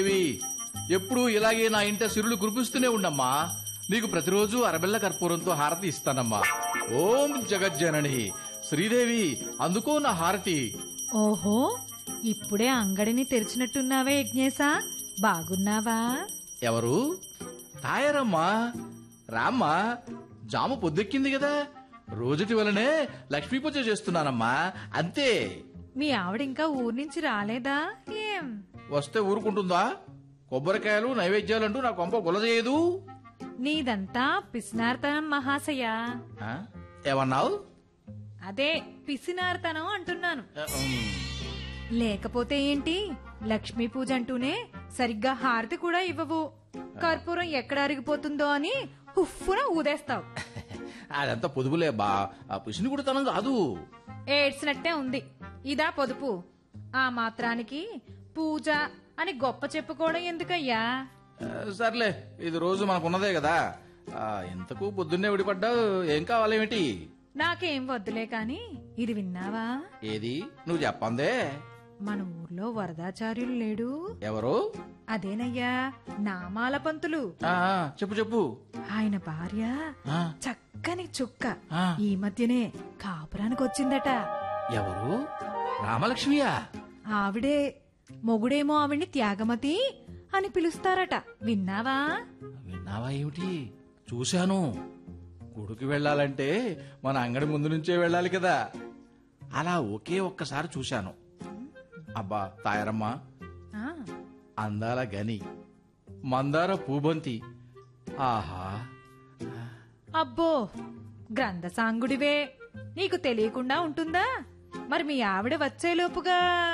దేవి ఎప్పుడు ఇలాగే నా ఇంట సిరులు కురిపిస్తూనే ఉండమ్మా నీకు ప్రతిరోజు అరబెల్ల కర్పూరంతో హారతి ఇస్తానమ్మా ఓం జగజ్జనని శ్రీదేవి అందుకో నా హారతి ఓహో ఇప్పుడే అంగడిని తెరిచినట్టున్నావే యజ్ఞేశా బాగున్నావా ఎవరు తాయారమ్మా రామ్మా జాము పొద్దెక్కింది కదా రోజుటి వలనే లక్ష్మీ పూజ చేస్తున్నానమ్మా అంతే మీ ఆవిడ ఇంకా ఊరి నుంచి రాలేదా ఏం వస్తే ఊరుకుంటుందా కొబ్బరికాయలు నైవేద్యాలంటూ నా కొంప గులజేయదు నీదంతా పిసినార్తనం మహాశయ ఆ? ఏమన్నావు అదే పిసినార్తనం అంటున్నాను లేకపోతే ఏంటి లక్ష్మీ పూజ అంటూనే సరిగ్గా హారతి కూడా ఇవ్వవు కర్పూరం ఎక్కడ అరిగిపోతుందో అని హుఫ్ఫున ఊదేస్తావు అదంతా పొదుపులే బా ఆ పిసినిగుడితనం కాదు ఏడ్చినట్టే ఉంది ఇదా పొదుపు ఆ మాత్రానికి పూజ అని గొప్ప చెప్పుకోవడం ఎందుకయ్యా ఆ, సర్లే ఇది రోజు మనకున్నదే కదా ఆ, ఇంతకు పొద్దున్నే విడిపడ్డావు ఏం కావాలేమిటి నాకేం వద్దులే కాని ఇది విన్నావా ఏది నువ్వు చెప్పందే మన ఊర్లో వరదాచార్యులు లేడు ఎవరు అదేనయ్యా నామాల పంతులు ఆ, ఆ, చెప్పు చెప్పు ఆయన భార్య ఆ, చక్కని చుక్క ఆ. ఈ మధ్యనే కాపురానికి వచ్చిందట ఎవరు రామలక్ష్మియా ఆవిడే మొగుడేమో ఆవిడ్ని త్యాగమతి అని పిలుస్తారట విన్నావా విన్నావా ఏమిటి చూశాను గుడికి వెళ్ళాలంటే మన అంగడి ముందు నుంచే వెళ్ళాలి కదా అలా ఒకే ఒక్కసారి చూశాను అబ్బా తాయరమ్మా ఆ, అందాల గని మందార పూబంతి ఆహా అబ్బో గ్రంథ సాంగుడివే నీకు తెలియకుండా ఉంటుందా మరి మీ ఆవిడ వచ్చేలోపుగా